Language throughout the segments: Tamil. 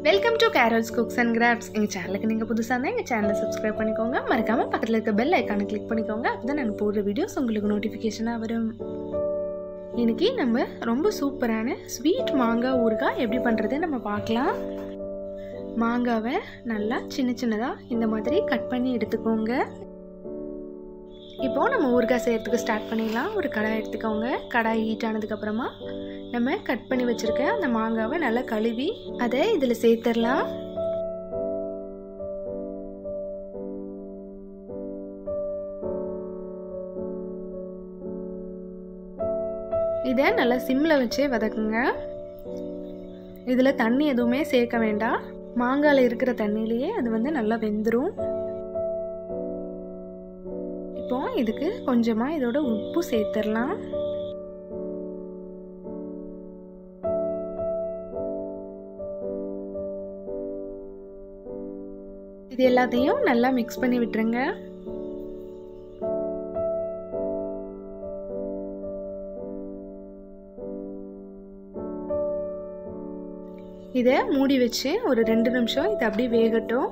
welcome to Carol's cooks and crafts எங்கள் சேனலுக்கு நீங்கள் புதுசாக இருந்தால் எங்கள் சேனலை சப்ஸ்கிரைப் பண்ணிக்கோங்க மறக்காமல் பக்கத்தில் இருக்க பெல் ஐக்கானை கிளிக் பண்ணிக்கோங்க அப்போ தான் நாங்கள் போடுற வீடியோஸ் உங்களுக்கு நோட்டிஃபிகேஷனாக வரும் இன்னைக்கு நம்ம ரொம்ப சூப்பரான ஸ்வீட் மாங்காய் ஊறுகாய் எப்படி பண்ணுறது நம்ம பார்க்கலாம் மாங்காவை நல்லா சின்ன சின்னதாக இந்த மாதிரி கட் பண்ணி எடுத்துக்கோங்க இப்போது நம்ம ஊறுகாய் செய்கிறதுக்கு ஸ்டார்ட் பண்ணிடலாம் ஒரு கடாய் எடுத்துக்கோங்க கடாய் ஹீட் ஆனதுக்கப்புறமா நம்ம கட் பண்ணி வச்சுருக்க அந்த மாங்காவை நல்லா கழுவி அதை இதில் சேர்த்துடலாம் இதை நல்லா சிம்மில் வச்சே வதக்குங்க இதில் தண்ணி எதுவுமே சேர்க்க வேண்டாம் மாங்காயில் இருக்கிற தண்ணியிலேயே அது வந்து நல்லா வெந்துடும் இப்போ இதுக்கு கொஞ்சமாக இதோட உப்பு சேர்த்துடலாம் இது எல்லாத்தையும் நல்லா மிக்ஸ் பண்ணி விட்டுருங்க இதை மூடி வச்சு ஒரு ரெண்டு நிமிஷம் இதை அப்படியே வேகட்டும்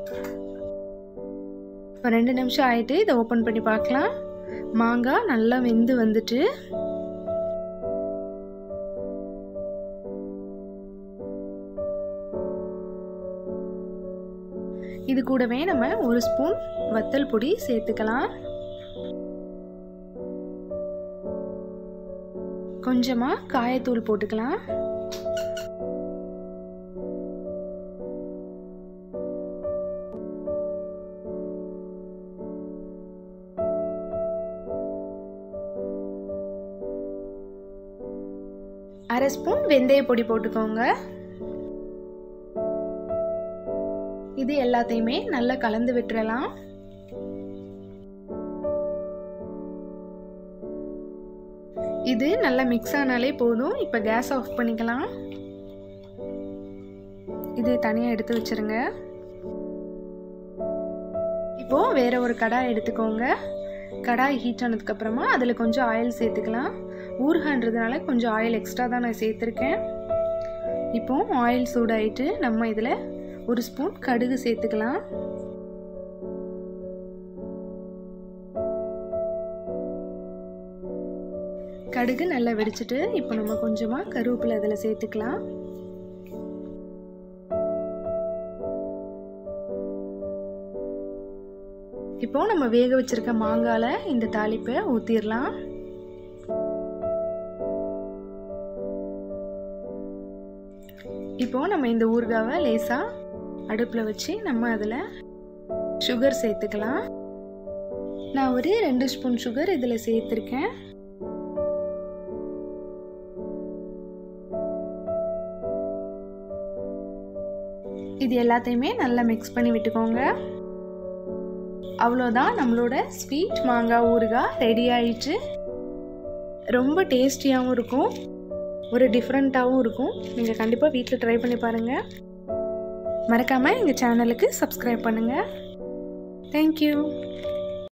இப்போ ரெண்டு நிமிஷம் ஆயிட்டு இதை ஓப்பன் பண்ணி பார்க்கலாம் மாங்காய் நல்லா வெந்து வந்துட்டு இது கூடவே நம்ம ஒரு ஸ்பூன் வத்தல் பொடி சேர்த்துக்கலாம் கொஞ்சமாக காயத்தூள் போட்டுக்கலாம் அரை ஸ்பூன் வெந்தய பொடி போட்டுக்கோங்க இது எல்லாத்தையுமே நல்லா கலந்து விட்டுறலாம் இது நல்லா மிக்ஸ் ஆனாலே போதும் இப்போ கேஸ் ஆஃப் பண்ணிக்கலாம் இது தனியாக எடுத்து வச்சிருங்க இப்போ வேற ஒரு கடாய் எடுத்துக்கோங்க கடாய் ஹீட் ஆனதுக்கப்புறமா அதில் கொஞ்சம் ஆயில் சேர்த்துக்கலாம் ஊறுகான்றதுனால கொஞ்சம் ஆயில் எக்ஸ்ட்ரா தான் நான் சேர்த்துருக்கேன் இப்போ ஆயில் சூடாயிட்டு நம்ம இதில் ஒரு ஸ்பூன் கடுகு சேர்த்துக்கலாம் கடுகு நல்லா வெடிச்சிட்டு இப்போ நம்ம கொஞ்சமாக கருவேப்பிலை அதில் சேர்த்துக்கலாம் இப்போ நம்ம வேக வச்சிருக்க மாங்கால இந்த தாளிப்பை ஊற்றிடலாம் இப்போ நம்ம இந்த ஊறுகாவை லேசாக அடுப்பில் வச்சு நம்ம அதில் சுகர் சேர்த்துக்கலாம் நான் ஒரு ரெண்டு ஸ்பூன் சுகர் இதில் சேர்த்துருக்கேன் இது எல்லாத்தையுமே நல்லா மிக்ஸ் பண்ணி விட்டுக்கோங்க அவ்வளோதான் நம்மளோட ஸ்வீட் மாங்காய் ஊறுகாய் ரெடி ஆயிடுச்சு ரொம்ப டேஸ்டியாகவும் இருக்கும் ஒரு டிஃப்ரெண்ட்டாகவும் இருக்கும் நீங்கள் கண்டிப்பாக வீட்டில் ட்ரை பண்ணி பாருங்கள் மறக்காமல் எங்கள் சேனலுக்கு சப்ஸ்கிரைப் பண்ணுங்கள் தேங்க்யூ